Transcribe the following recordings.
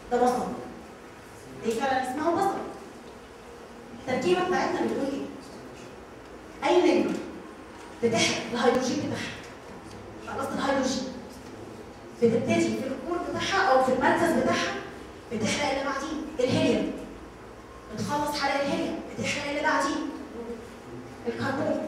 ده بصل دي فعلا اسمها بصل التركيبه بتاعتنا بتقول ايه؟ اي نجمه بتحرق الهيدروجين بتاعها خلاص الهيدروجين بتبتدي في الكور بتاعها او في المركز بتاعها بتحرق اللي بعديه الهيليوم بتخلص حرق الهيليوم بتحرق اللي بعديه الكربون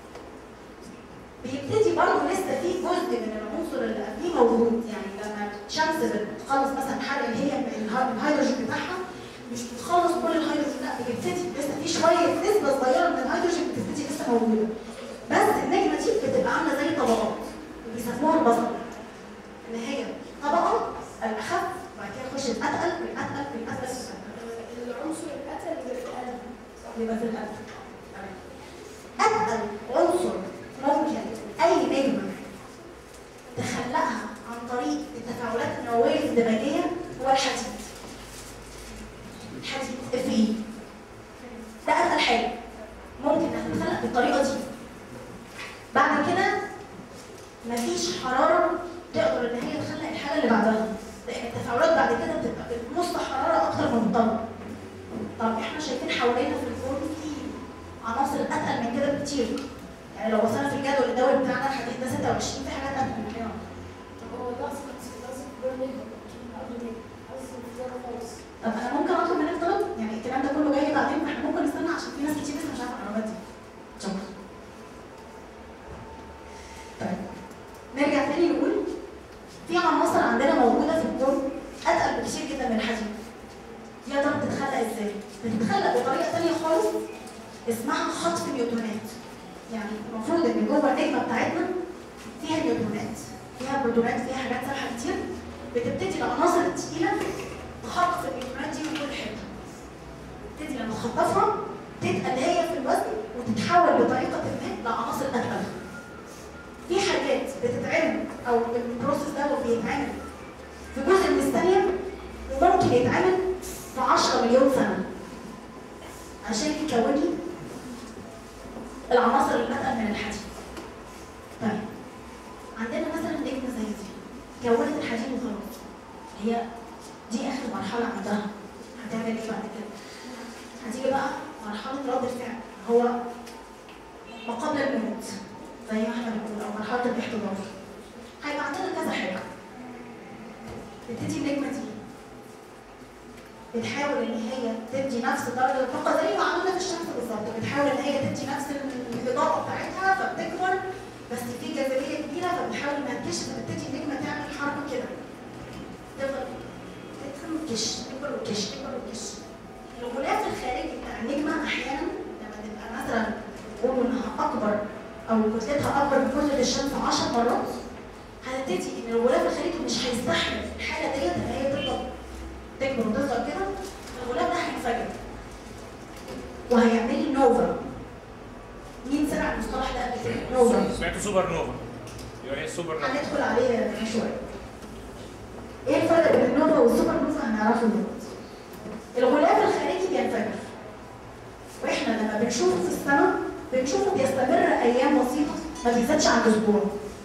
بيبتدي برضه لسه في جزء من العنصر اللي قبليه موجود يعني لما الشمس بتخلص مثلا حرق الهيليوم الهيدروجين بتاعها مش بتخلص كل الهيدروجين لا بتبتدي لسه في شويه نسبه صغيره من الهيدروجين بتبتدي لسه موجوده بس النجمه دي بتبقى عامله زي طبقات بيسموها البصل ان هي طبقه الاخف بعد كده تخش الاتقل والاتقل والاتقل العنصر القتل اللي في القلب يبقى في القلب اتقل عنصر ممكن اي نجمه تخلقها عن طريق التفاعلات النوويه الاندماجيه هو الحديد الحديد اف اي ده اتقل حاجه ممكن انها تتخلق بالطريقه دي بعد كده مفيش حراره تقدر ان هي تخلق الحاله اللي بعدها لان التفاعلات بعد كده بتبقى بتمص حراره اكتر من الطاقه طب احنا شايفين حوالينا في الكون في عناصر اتقل من كده بكتير يعني لو بصينا في الجدول الدوري بتاعنا الحديد ده 26 في حاجات اتقل من كده طب هو ده اصلا لازم برنامج قبل كده اصلا في ده خالص طب انا ممكن اطلب منك طلب يعني الكلام ده كله جاي بعدين فاحنا ممكن نستنى عشان في ناس كتير لسه مش عارفه المعلومات دي شكرا طيب نرجع تاني نقول في عناصر عندنا موجوده في الكون اتقل بكتير جدا من الحديد دي يا ترى بتتخلق ازاي؟ بتتخلق بطريقه تانيه خالص اسمها خطف نيوترونات يعني المفروض ان جوه النجمه بتاعتنا فيها نيوترونات فيها بروتونات فيها حاجات سامحه كتير بتبتدي العناصر الثقيله تخطف النيوترونات دي من كل حته تبتدي لما تخطفها تتقل هي في الوزن وتتحول بطريقه ما لعناصر اتقل في حاجات بتتعمل او البروسيس ده بيتعمل في جزء من الثانيه وممكن يتعمل في 10 مليون سنه عشان يكون لي العناصر الاتقل من الحديد طيب عندنا مثلا نجمه زي دي كونت الحديد وخلاص هي دي اخر مرحله عندها هتعمل ايه بعد كده هتيجي بقى مرحله رد الفعل هو ما قبل الموت زي ما احنا بنقول او مرحله الاحتضار هيبقى عندنا كذا حاجه تبتدي النجمه دي بتحاول ان هي تدي نفس درجه الطاقه زي ما عملنا في الشمس بالظبط بتحاول ان هي تدي نفس الاضاءه بتاعتها فبتكبر بس في جاذبيه كبيره فبتحاول انها تكشف فتبتدي النجمه تعمل حركه كده تفضل تدخل وتكش تكبر وتكش تكبر وتكش الغلاف الخارجي بتاع النجمه احيانا لما تبقى مثلا نقول انها اكبر او كتلتها اكبر من كتله الشمس 10 مرات هتبتدي ان الغلاف الخارجي مش هيستحمل الحاله ديت ان هي تفضل تكبر وتفضل كده الغلاف ده هينفجر وهيعمل لي نوفا مين سمع المصطلح ده قبل كده؟ نوفا سمعت سوبر نوفا يبقى هي السوبر نوفا هندخل عليه شويه ايه الفرق بين النوفا والسوبر نوفا هنعرفه دلوقتي الغلاف الخارجي بينفجر واحنا لما بنشوفه في السماء بنشوفه بيستمر ايام بسيطه ما بيزيدش عن اسبوع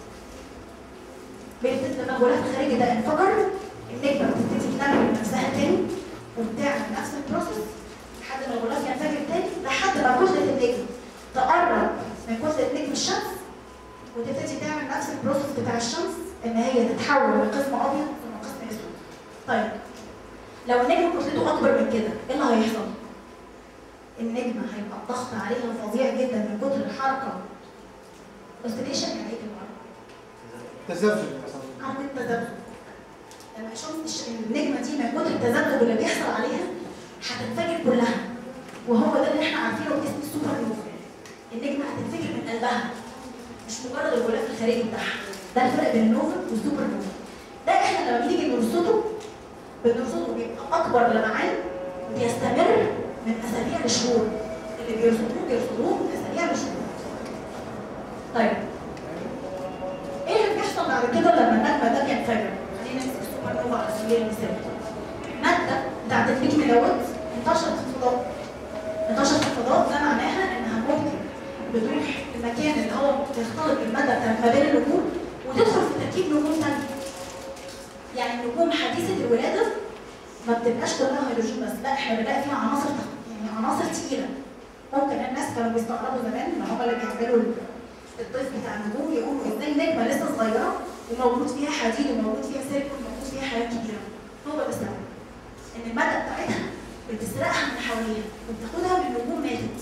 بيبتدي لما الغلاف الخارجي ده انفجر النجمه بتبتدي تنمي نفسها تاني وبتعمل نفس البروسيس لحد ما الغلاف ينفجر تاني لحد ما كتله النجم تقرب من كتله نجم الشمس وتبتدي تعمل نفس البروسيس بتاع الشمس ان هي تتحول من قسم ابيض ثم قسم اسود. طيب لو النجم كتلته اكبر من كده ايه اللي هيحصل؟ النجمه هيبقى الضغط عليها فظيع جدا من كتر الحركه اوستيليشن يعني ايه بالعربي؟ تذبذب مثلا عمل التذبذب لما شفت الش- النجمه دي من كتر التذبذب اللي بيحصل عليها هتنفجر كلها وهو ده اللي احنا عارفينه باسم السوبر نوفا النجمه هتنفجر من قلبها مش مجرد الغلاف الخارجي بتاعها ده الفرق بين النوفا والسوبر نوفا ده احنا لما بنيجي نرصده بنرصده بيبقى اكبر لمعان بيستمر من اسابيع لشهور اللي بيرصدوه بيرصدوه من اسابيع لشهور طيب ايه اللي بيحصل بعد كده لما النجمه ده بينفجر؟ خلينا نمسك السوبر نوفا على سبيل المثال. الماده بتاعت النجم دوت انتشرت في الفضاء. انتشرت في الفضاء ده معناها انها ممكن بتروح المكان اللي هو تختلط بالماده بتاعت ما بين النجوم وتدخل في تركيب نجوم ثانيه. يعني النجوم حديثه الولاده ما بتبقاش كلها هيدروجين بس لا احنا بنلاقي فيها عناصر يعني عناصر تقيله ممكن الناس كانوا بيستغربوا زمان ان هم اللي بيعملوا الطيف بتاع النجوم يقولوا ازاي نجمه لسه صغيره وموجود فيها حديد وموجود فيها سيليكون وموجود فيها حاجات كتيره هو ده السبب ان الماده بتاعتها بتسرقها من حواليها وبتاخدها من نجوم ماتت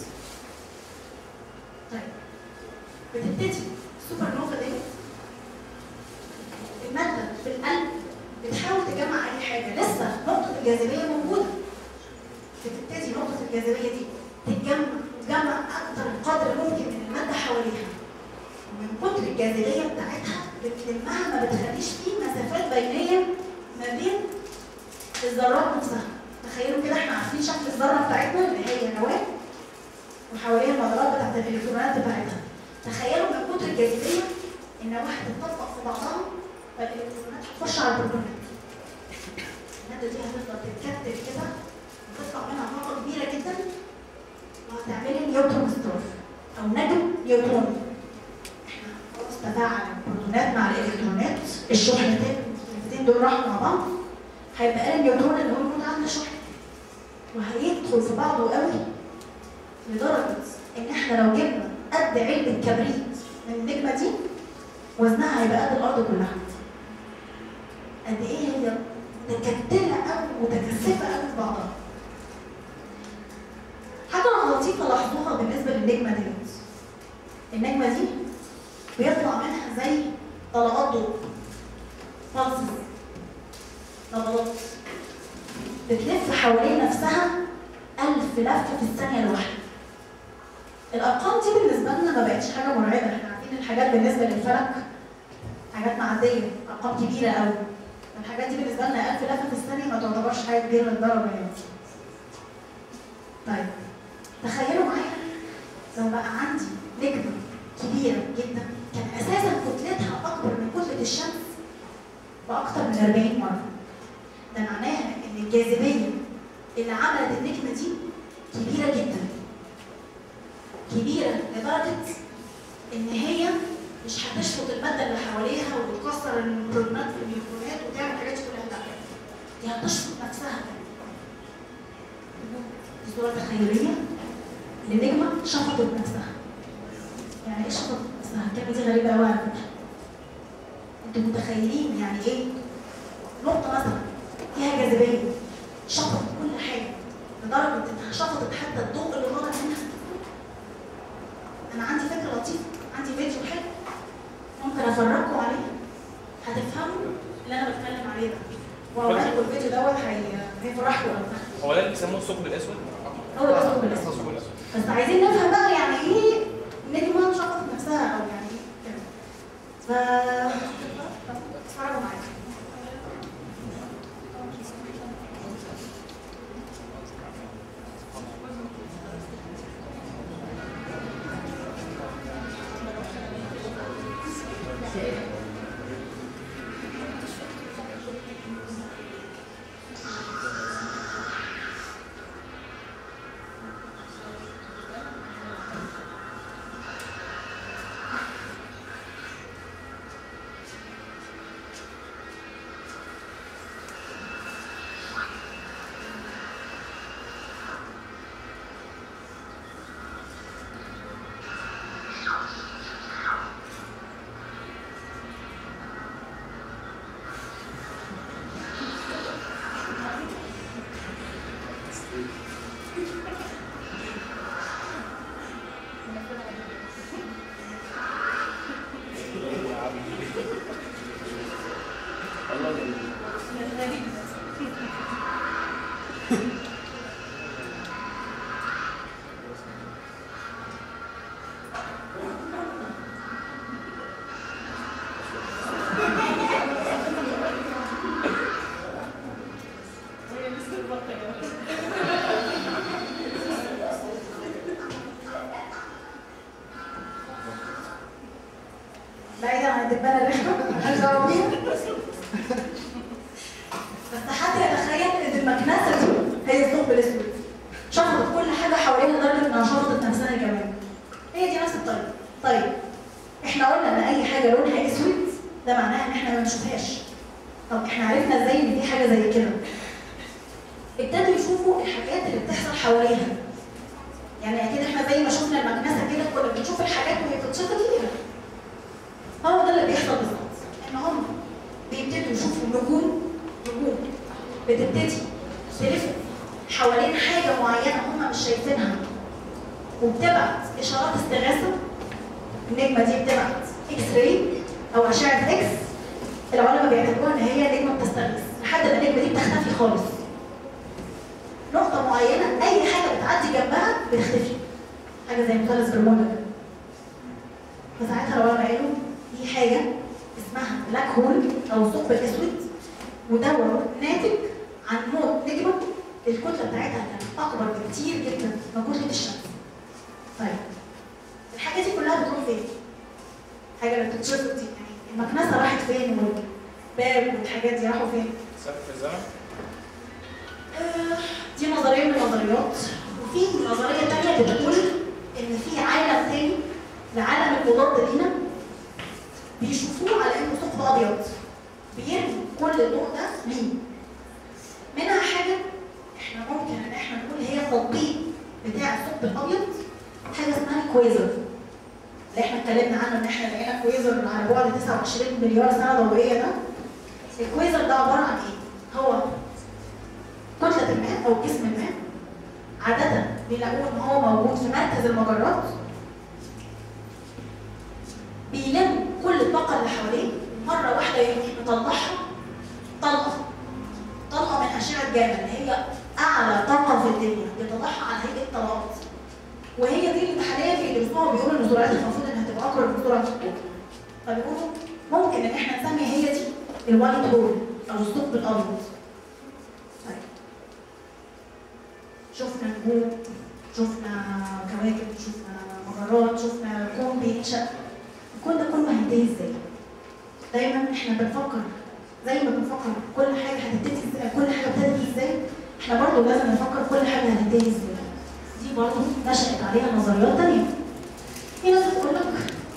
طيب بتبتدي السوبر نوفا دي الماده في القلب بتحاول تجمع اي حاجه لسه نقطه الجاذبيه موجوده بتبتدي نقطه الجاذبيه دي تتجمع تجمع اكتر قدر ممكن من الماده حواليها ومن كتر الجاذبيه بتاعتها بتلمها ما بتخليش فيه مسافات بينيه ما بين الذرات نفسها تخيلوا كده احنا عارفين شكل الذره بتاعتنا اللي هي نواه وحواليها المدارات بتاعت الالكترونات بتاعتها تخيلوا من كتر الجاذبيه النواه هتتطبق في بعضها فالالكترونات هتخش على البروتونات الماده دي هتفضل تتكتل كده وتطلع منها طاقه كبيره جدا وهتعملي نيوترون ستار او نجم نيوتروني احنا خلاص تفاعل البروتونات مع الالكترونات الشحنتين الشحنتين دول راحوا مع بعض هيبقى لي النيوترون اللي هو موجود عند الشحنه وهيدخل في بعضه قوي لدرجه ان احنا لو جبنا قد علبه كبريت من النجمه دي وزنها هيبقى قد الارض كلها قد ايه هي متكتله قوي متكثفه قوي في بعضها حاجه لطيفه لاحظوها بالنسبه للنجمه دي النجمه دي بيطلع منها زي طلقات ضوء pulses نبضات بتلف حوالين نفسها ألف لفة في الثانية الواحدة الأرقام دي بالنسبة لنا ما بقتش حاجة مرعبة احنا عارفين الحاجات بالنسبة للفلك حاجات معدية أرقام كبيرة قوي الحاجات دي بالنسبة لنا ألف لفة في الثانية ما تعتبرش حاجة كبيرة للدرجة يعني طيب تخيلوا معايا لو بقى عندي نجمة كبيرة جدا كان أساسا كتلتها أكبر من كتلة الشمس بأكتر من 40 مرة ده معناها إن الجاذبية اللي عملت النجمة دي كبيرة جدا كبيرة لدرجة إن هي مش هتشفط المادة اللي حواليها وتكسر البروتونات في النيوترونات وتعمل الحاجات دي كلها لا دي هتشفط نفسها دي صورة تخيلية لنجمة شفطت نفسها يعني ايه شفطت نفسها؟ الكلمة دي غريبة قوي على فكرة انتوا متخيلين يعني ايه؟ نقطة مثلا فيها جاذبية شفطت كل حاجة لدرجة انها شفطت حتى الضوء اللي طالع منها انا عندي فكرة لطيفة عندي فيديو حلو ممكن افرجكم عليه هتفهموا اللي انا بتكلم عليه ده واوريكم الفيديو دوت هي- هيفرحكم لو فهمتوا. هو ده اللي بيسموه الثقب الاسود؟ هو ده الثقب الاسود الثقب الاسود بس عايزين نفهم بقى يعني ايه نجمة شفطت نفسها او يعني ايه كده ف اتفرجوا معايا بعيدا عن الدبانه اللي احنا مالناش دعوه بيها بس حد يتخيل ان المكنسه دي هي الثقب الاسود شفطت كل حاجه حواليها لدرجه انها شفطت نفسها كمان هي دي نفس الطريقه طيب احنا قلنا ان اي حاجه لونها اسود ده معناها ان احنا ما بنشوفهاش طب احنا عرفنا ازاي ان دي حاجه زي كده يشوفوا الحاجات اللي بتحصل حواليها يعني اكيد احنا زي ما شفنا المكنسه كده كنا بنشوف الحاجات وهي بتتشفط فيها هو ده اللي بيحصل بالظبط ان هم بيبتدوا يشوفوا نجوم نجوم بتبتدي تلف حوالين حاجه معينه هم مش شايفينها وبتبعت اشارات استغاثه النجمه دي بتبعت اكس راي او اشعه اكس العلماء بيعتبروها ان هي نجمه بتستغيث لحد ما النجمه دي بتختفي خالص نقطه معينه اي حاجه بتعدي جنبها بتختفي حاجه زي مثلث برمودا كده فساعتها العلماء قالوا دي حاجه اسمها بلاك هول او ثقب اسود وده ناتج عن موت نجمه الكتله بتاعتها كانت اكبر بكتير جدا من كتله الشمس. طيب الحاجه دي كلها بتروح فين؟ حاجه اللي بتتشفط دي يعني المكنسه راحت فين والباب والحاجات دي راحوا فين؟ سقف الزمن آه، دي نظريه من النظريات وفي نظريه تانية بتقول ان في عالم تاني لعالم المضاد لينا بيشوفوه على انه ثقب ابيض بيرمي كل الضوء ده ليه منها حاجه احنا ممكن ان احنا نقول هي تطبيق بتاع الثقب الابيض حاجه اسمها الكويزر اللي احنا اتكلمنا عنه ان احنا لقينا كويزر على بعد 29 مليار سنه ضوئيه ده الكويزر ده عباره عن ايه؟ هو كتلة ما أو جسم ما عادة بيلاقوه إن هو موجود في مركز المجرات بيلم كل الطاقة اللي حواليه مرة واحدة يروح مطلعها طلقة طلقة من أشعة جاما اللي هي أعلى طاقة في الدنيا بيطلعها على هيئة طلقات وهي دي اللي حاليا بيدرسوها بيقولوا إن سرعتها المفروض إنها تبقى أكبر من سرعة الضوء فبيقولوا ممكن إن إحنا نسمي هي دي الوايت هول أو الثقب الأبيض طيب شفنا نجوم شفنا كواكب شفنا مجرات شفنا كون بيتشق الكون ده كله هينتهي ازاي؟ دايما احنا بنفكر زي ما بنفكر كل حاجه هتبتدي ازاي كل حاجه ابتدت ازاي احنا برضه لازم نفكر كل حاجه هتنتهي ازاي دي برضه نشأت عليها نظريات تانية في ناس بتقول لك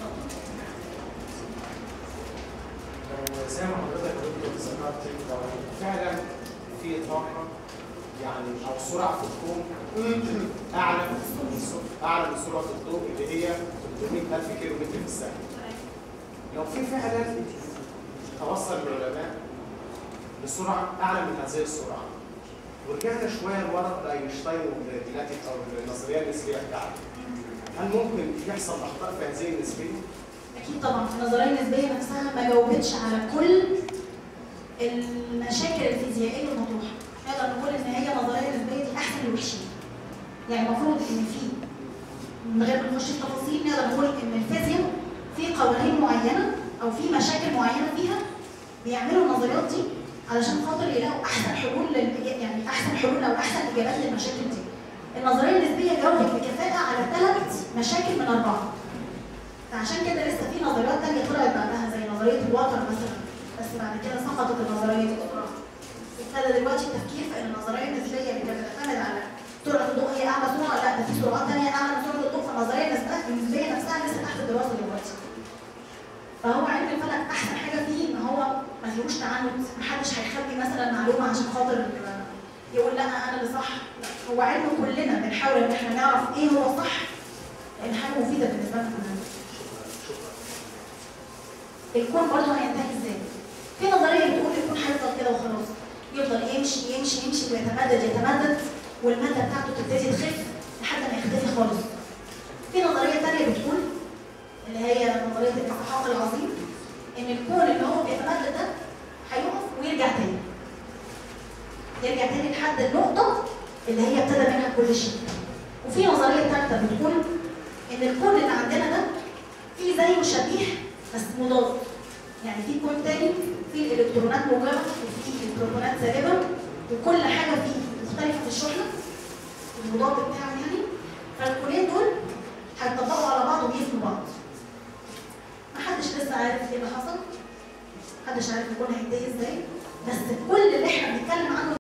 زي ما حضرتك قلت ذكرت لو فعلا في طاقه يعني او سرعه في الكون اعلى من سر- اعلى من سرعه الضوء اللي هي 300000 كيلو متر في الثانيه. لو في فعلا توصل العلماء لسرعه اعلى من هذه السرعه ورجعنا شويه لورا لاينشتاين والريلاتيف او النظريه النسبيه بتاعته هل ممكن يحصل اخطاء في هذه النسبيه؟ اكيد طبعا النظريه النسبيه نفسها ما جاوبتش على كل المشاكل الفيزيائيه المطروحه نقدر نقول ان هي النظريه النسبيه دي احسن الوحشين يعني المفروض ان في من غير ما نخش في تفاصيل نقدر نقول ان الفيزياء في قوانين معينه او في مشاكل معينه فيها بيعملوا النظريات دي علشان خاطر يلاقوا احسن حلول لل... يعني احسن حلول او احسن اجابات للمشاكل دي. النظريه النسبيه جاوبت بكفاءه على ثلاث مشاكل من اربعه. فعشان كده لسه في نظريات تانية طلعت بعدها زي نظرية الوتر مثلا بس بعد كده سقطت النظرية دي أخرى. ابتدى دلوقتي التفكير في ان النظرية النسبية اللي كانت بتعتمد على سرعة الضوء هي أعلى سرعة لا ده في سرعات تانية أعلى من سرعة الضوء فالنظرية النسبية النسبية نفسها لسه تحت الدراسة دلوقتي. فهو علم الفلك أحسن حاجة فيه إن هو ما فيهوش تعنت محدش هيخبي مثلا معلومة عشان خاطر يقول لا أنا اللي صح لا هو علم كلنا بنحاول إن احنا نعرف إيه هو الصح لأن حاجة مفيدة بالنسبة لنا كلنا. الكون برضه هينتهي ازاي؟ في نظريه بتقول الكون هيفضل كده وخلاص يفضل يمشي يمشي يمشي ويتمدد يتمدد والماده بتاعته تبتدي تخف لحد ما يختفي خالص. في نظريه ثانيه بتقول اللي هي نظريه الانسحاق العظيم ان الكون اللي هو بيتمدد ده هيقف ويرجع تاني. يرجع تاني لحد النقطه اللي هي ابتدى منها كل شيء. وفي نظريه ثالثه بتقول ان الكون اللي عندنا ده فيه زيه شبيه بس مضاد يعني في كون تاني فيه الالكترونات موجبه وفيه الكترونات سالبه وكل حاجه فيه مختلفه في الشحنه المضاد بتاعه يعني فالكونين دول هيطبقوا على بعض ويفنوا بعض محدش لسه عارف ايه اللي حصل محدش عارف الكون هينتهي ازاي بس كل اللي احنا بنتكلم عنه